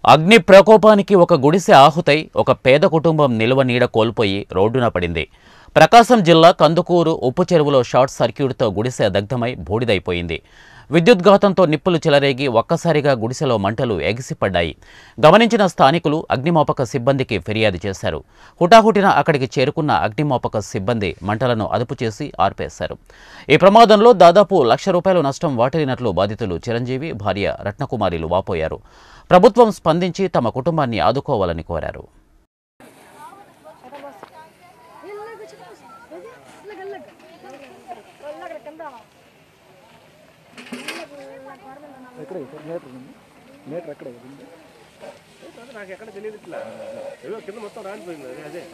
అగ్ని ప్రకోపానికి ఒక గుడిసె ఆహుతై ఒక పేద కుటుంబం నిలువ నీడ కోల్పోయి రోడ్డున పడింది ప్రకాశం జిల్లా కందుకూరు ఉప్పు చెరువులో షార్ట్ సర్క్యూట్తో గుడిసె దగ్ధమై బూడిదైపోయింది విద్యుద్ఘాతంతో నిప్పులు చెలరేగి ఒక్కసారిగా గుడిసెలో మంటలు ఎగిసిపడ్డాయి గమనించిన స్థానికులు అగ్నిమాపక సిబ్బందికి ఫిర్యాదు చేశారు హుటాహుటిన అక్కడికి చేరుకున్న అగ్నిమాపక సిబ్బంది మంటలను అదుపు చేసి ఆర్పేశారు ఈ ప్రమాదంలో దాదాపు లక్ష రూపాయల నష్టం వాటిల్లినట్లు బాధితులు చిరంజీవి భార్య రత్నకుమారిలు వాపోయారు ప్రభుత్వం స్పందించి తమ కుటుంబాన్ని ఆదుకోవాలని కోరారు ఎక్కడ మీటర్ ఉంది మీటర్ ఎక్కడ ఉంది నాకు ఎక్కడ తెలియదు ఇట్లా ఏదో కింద మొత్తం రాలిపోయింది అది అదే